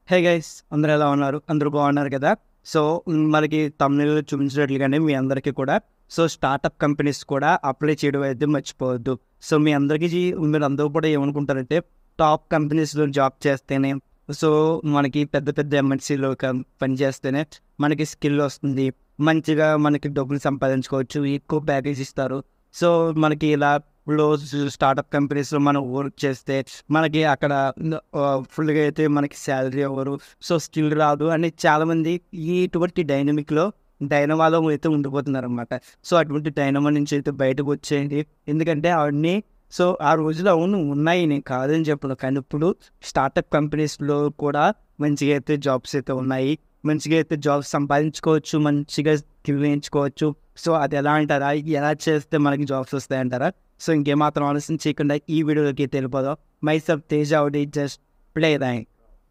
hey guys అందరూ ఎలా ఉన్నారు అందరూ బాగున్నారు కదా సో మ్, మనకి తమిళలో చూపించినట్లుగానే మీ అందరికీ కూడా సో స్టార్టప్ కంపెనీస్ కూడా అప్లై చేయడం అయితే మర్చిపోవద్దు సో మీ అందరికీ జీ- మీరు అందరూ కూడా ఏమనుకుంటారంటే టాప్ కంపెనీస్లో జాబ్ చేస్తేనే సో మనకి పెద్ద పెద్ద ఎంఎన్సీలో పని చేస్తేనే మనకి స్కిల్ వస్తుంది మంచిగా మనకి డబ్బులు సంపాదించుకోవచ్చు ఎక్కువ ప్యాకేజ్ ఇస్తారు సో మనకి ఇలా లో స్టార్టప్ కంపెనీస్లో మనం వర్క్ చేస్తే మనకి అక్కడ ఫుల్గా అయితే మనకి శాలరీ అవ్వరు సో స్కిల్ రాదు అని చాలామంది ఈ ఇటువంటి డైనమిక్లో డైనమాలో అయితే ఉండిపోతున్నారు అనమాట సో అటువంటి డైనమా నుంచి అయితే బయటకు వచ్చేయండి ఎందుకంటే అవన్నీ సో ఆ రోజులు అవును ఉన్నాయి నేను కాదని చెప్పను కానీ ఇప్పుడు స్టార్టప్ కంపెనీస్లో కూడా మంచిగా అయితే జాబ్స్ అయితే ఉన్నాయి మంచిగా అయితే జాబ్స్ సంపాదించుకోవచ్చు మంచిగా స్కిల్ వేయించుకోవచ్చు సో అది ఎలా అంటారా ఎలా చేస్తే మనకి జాబ్స్ వస్తాయి అంటారా సో ఇంకేమాత్రం ఆలోచన చేయకుండా ఈ వీడియోలోకి తెలిపోదాం మై సబ్ తేజ్ అవుట్ జస్ట్ ప్లే దాయి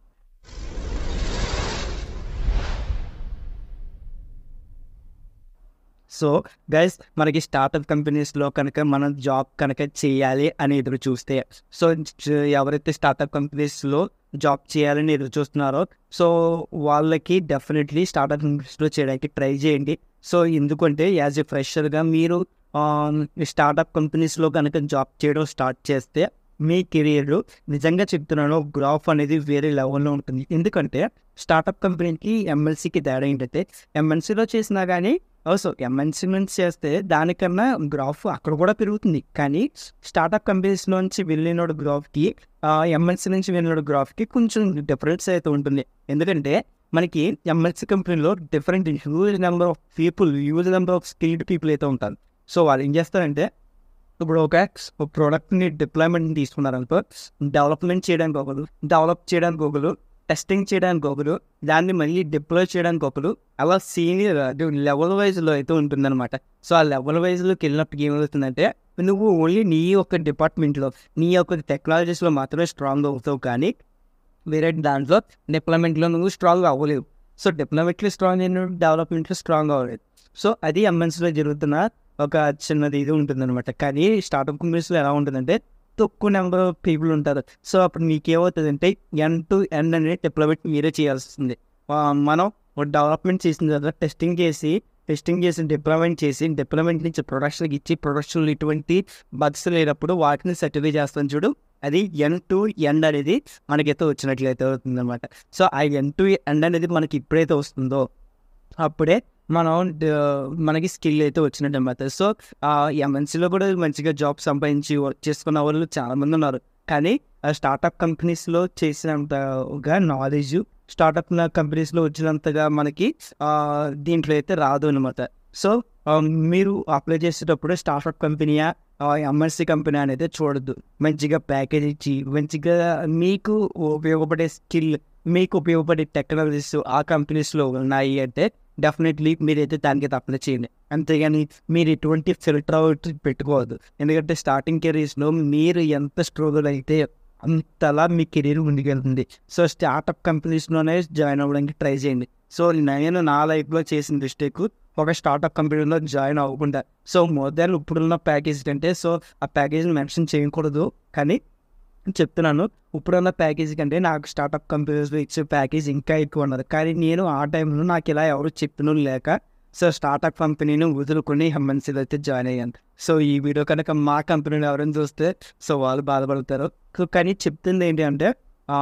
సో గైస్ మనకి స్టార్టప్ కంపెనీస్లో కనుక మనం జాబ్ కనుక చేయాలి అని ఎదురు చూస్తే సో చ- ఎవరైతే స్టార్టప్ కంపెనీస్లో జాబ్ చేయాలని ఎదురు చూస్తున్నారో సో వాళ్ళకి డెఫినెట్లీ స్టార్టప్ కంపెనీస్లో చేయడానికి ట్రై చేయండి సో ఎందుకంటే యాజ్ ఎ ఫ్రెషర్గా మీరు స్టార్టప్ కంపెనీస్లో కనుక జాబ్ చేయడం స్టార్ట్ చేస్తే మీ కెరియర్ నిజంగా చెప్తున్నాను గ్రాఫ్ అనేది వేరే లెవెల్లో ఉంటుంది ఎందుకంటే స్టార్టప్ కంపెనీకి ఎంఎల్సీకి తేడా ఏంటంటే ఎంఎన్సీలో చేసినా కానీ సో ఎంఎన్సీ నుంచి చేస్తే దానికన్నా గ్రాఫ్ అక్కడ కూడా పెరుగుతుంది కానీ స్టార్టప్ కంపెనీస్ నుంచి వెళ్ళిన గ్రాఫ్కి ఎంఎన్సీ నుంచి వెళ్ళిన గ్రాఫ్కి కొంచెం డిఫరెన్స్ అయితే ఉంటుంది ఎందుకంటే మనకి ఎంఎన్సీ కంపెనీలో different huge number of people huge number of skilled people అయితే ఉంటారు సో వాళ్ళు ఏం చేస్తారంటే ఇప్పుడు ఒక ప్రోడక్ట్ని డిప్లాయ్మెంట్ తీసుకున్నారనుకో డెవలప్మెంట్ చేయడానికి ఒకరు డెవలప్ చేయడానికి ఒకరు టెస్టింగ్ చేయడానికి ఒకరు దాన్ని మళ్ళీ డిప్లాయ్ చేయడానికి ఒకరు అలా సీనియర్ లెవెల్ వైజ్లో అయితే ఉంటుందన్నమాట సో ఆ లెవెల్ వైజ్లోకి వెళ్ళినప్పుడు ఏమవుతుందంటే నువ్వు ఓన్లీ నీ యొక్క డిపార్ట్మెంట్లో నీ యొక్క టెక్నాలజీస్లో మాత్రమే స్ట్రాంగ్ అవుతావు కానీ వేరే దాంట్లో డిప్లాయ్మెంట్లో నువ్వు స్ట్రాంగ్ అవ్వలేవు సో డిప్లాయ్మెంట్లో స్ట్రాంగ్ అయిన డెవలప్మెంట్లో స్ట్రాంగ్ అవ్వలేదు సో అది ఎంఎన్స్లో జరుగుతున్న ఒక చిన్నది ఇది ఉంటుందన్నమాట కానీ స్టార్టప్ కంపెనీస్లో ఎలా ఉంటుందంటే తక్కువ నెంబర్ ఆఫ్ పీపుల్ ఉంటారు సో అప్పుడు మీకేమవుతుందంటే ఎన్ టు ఎన్ అనేది డిప్లాయ్మెంట్ మీరే చేయాల్సి వస్తుంది ఆ, మనం డెవలప్మెంట్ చేసిన తర్వాత టెస్టింగ్ చేసి టెస్టింగ్ చేసి డిప్లాయ్మెంట్ చేసి డిప్లాయ్మెంట్ నుంచి ప్రొడక్షన్కి ఇచ్చి ప్రొడక్షన్ ఇటువంటి బగ్స్ లేనప్పుడు వాటిని సర్టిఫై చేస్తాం చూడు అది ఎన్ టు ఎండ్ అనేది మనకైతే వచ్చినట్లయితే అవుతుంది అనమాట సో ఆ ఎన్ టు ఎండ్ అనేది మనకి ఎప్పుడైతే వస్తుందో అప్పుడే మనం డ- మనకి స్కిల్ అయితే వచ్చినట్టు అనమాట సో ఆ ఎంఎన్సీలో కూడా మంచిగా జాబ్ సంపాదించి వర్క్ చేసుకున్న వాళ్ళు చాలా మంది ఉన్నారు కానీ స్టార్టప్ కంపెనీస్లో చేసినంతగా నాలెడ్జ్ స్టార్టప్ కంపెనీస్లో వచ్చినంతగా మనకి ఆ, దీంట్లో అయితే రాదు అనమాట సో ఆ, మీరు అప్లై చేసేటప్పుడు స్టార్టప్ కంపెనీయా ఎంఎన్సీ కంపెనీ అనేది చూడొద్దు మంచిగా ప్యాకేజ్ ఇచ్చి మంచిగా మీకు ఉపయోగపడే స్కిల్ మీకు ఉపయోగపడే టెక్నాలజీస్ ఆ కంపెనీస్లో ఉన్నాయి అంటే డెఫినెట్లీ మీరైతే దానికి అప్లై చేయండి అంతేగాని మీరు ఎటువంటి ఫిల్టర్ అవుట్ పెట్టుకోవద్దు ఎందుకంటే స్టార్టింగ్ కెరీర్స్లో మీరు ఎంత స్ట్రగుల్ అయితే అంతలా మీ కెరీర్ ముందుకెళ్తుంది సో స్టార్టప్ కంపెనీస్లోనే జాయిన్ అవ్వడానికి ట్రై చేయండి సో నేను నా లైఫ్లో చేసిన మిస్టేక్ ఒక స్టార్టప్ కంపెనీలో జాయిన్ అవ్వకుండా సో మోర్ దాన్ ఇప్పుడున్న ప్యాకేజ్ కంటే సో ఆ ప్యాకేజ్ని మెన్షన్ చేయకూడదు కానీ చెప్తున్నాను ఇప్పుడున్న ప్యాకేజ్ కంటే నాకు స్టార్టప్ కంపెనీస్లో ఇచ్చే ప్యాకేజ్ ఇంకా ఎక్కువ ఉన్నది కానీ నేను ఆ టైంలో నాకు ఇలా ఎవరు చెప్పిన లేక సో స్టార్టప్ కంపెనీని వదులుకొని ఎంఎన్సీలో అయితే జాయిన్ అయ్యాను సో ఈ వీడియో కనుక మా కంపెనీలో ఎవరైనా చూస్తే సో వాళ్ళు బాధపడతారు కా- కానీ చెప్తుంది ఏంటి అంటే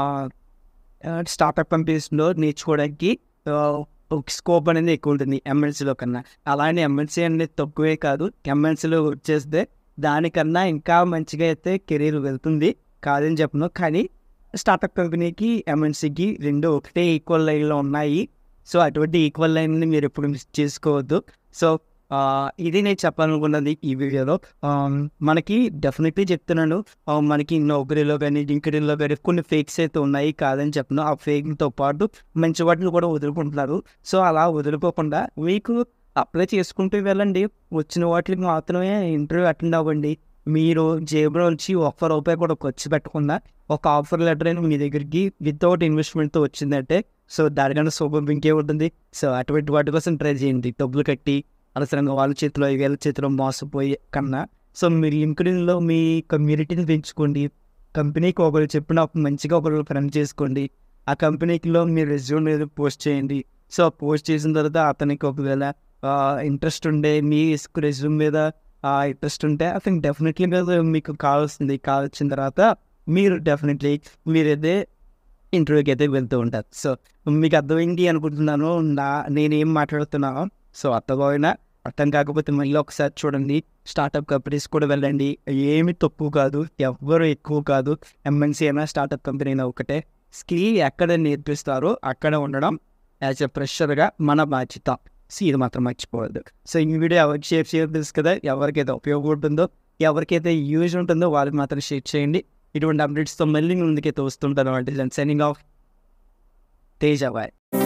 స్టార్టప్ కంపెనీస్లో నేర్చుకోవడానికి స్కోప్ అనేది ఎక్కువ ఉంటుంది ఎంఎన్సీలో కన్నా అలానే ఎంఎన్సీ అనేది తక్కువే కాదు ఎంఎన్సీలో వచ్చేస్తే దానికన్నా ఇంకా మంచిగా అయితే కెరీర్ వెళ్తుంది కాదని చెప్పను కానీ స్టార్టప్ కంపెనీకి ఎంఎన్సీకి రెండు ఒకటే ఈక్వల్ లైన్లో ఉన్నాయి సో అటువంటి ఈక్వల్ లైన్ని మీరు ఎప్పుడు మిస్ చేసుకోవద్దు సో ఆ, ఇది నేను చెప్పాలనుకున్నది ఈ వీడియోలో ఆ, మనకి డెఫినెట్లీ చెప్తున్నాను ఆ, మనకి నౌకరీలో కానీ లింక్డ్ఇన్లో కానీ కొన్ని ఫేక్స్ అయితే ఉన్నాయి కాదని చెప్పను ఆ ఫేక్తో పాటు మంచి వాటిని కూడా వదులుకుంటున్నారు సో అలా వదులుకోకుండా మీకు అప్లై చేసుకుంటూ వెళ్ళండి వచ్చిన వాటికి మాత్రమే ఇంటర్వ్యూ అటెండ్ అవ్వండి మీరు జేబులో నుంచి ఒక్క రూపాయి కూడా ఖర్చు పెట్టకుండా ఒక ఆఫర్ లెటర్ అయినా మీ దగ్గరికి వితౌట్ ఇన్వెస్ట్మెంట్తో వచ్చిందంటే సో దానికన్నా సూపర్ ఇంకే ఉంటుంది సో అటువంటి వాటి కోసం ట్రై చేయండి డబ్బులు కట్టి అనవసరంగా వాళ్ళ చేతిలో వీళ్ళ చేతిలో మోసపోయి కన్నా సో మీరు లింక్డ్ఇన్లో మీ కమ్యూనిటీని పెంచుకోండి కంపెనీకి ఒకరు చెప్పిన మంచిగా ఒకరు ఫ్రెండ్ చేసుకోండి ఆ కంపెనీలో మీ రెజ్యూమ్ పోస్ట్ చేయండి సో పోస్ట్ చేసిన తర్వాత అతనికి ఒకవేళ ఇంట్రెస్ట్ ఉండే మీ రెజ్యూమ్ మీద ఇంట్రెస్ట్ ఉంటే అతనికి డెఫినెట్లీ మీకు కావాల్సింది కావాల్సిన తర్వాత మీరు డెఫినెట్లీ మీరైతే ఇంటర్వ్యూకి అయితే వెళ్తూ ఉంటారు సో మీకు అర్థమైంది అనుకుంటున్నాను నా నేనేం మాట్లాడుతున్నానో సో అర్థమైనా అర్థం కాకపోతే మళ్ళీ ఒకసారి చూడండి స్టార్టప్ కంపెనీస్ కూడా వెళ్ళండి ఏమి తక్కువ కాదు ఎవ్వరు ఎక్కువ కాదు ఎంఎన్సీ అయినా స్టార్టప్ కంపెనీ అయినా ఒకటే స్కిల్ ఎక్కడ నేర్పిస్తారో అక్కడ ఉండడం యాజ్ ఎ ప్రెషర్గా మన బాధ్యత సో ఇది మాత్రం మర్చిపోవద్దు సో ఈ వీడియో ఎవరికి షేర్ చేయడం తెలుసు కదా ఎవరికైతే ఉపయోగపడుతుందో ఎవరికైతే యూజ్ ఉంటుందో వాళ్ళకి మాత్రం షేర్ చేయండి ఇటువంటి అప్డేట్స్తో మళ్ళీ ముందుకైతే వస్తుంటాను అంటే సెనింగ్ ఆఫ్ తేజ బాయ్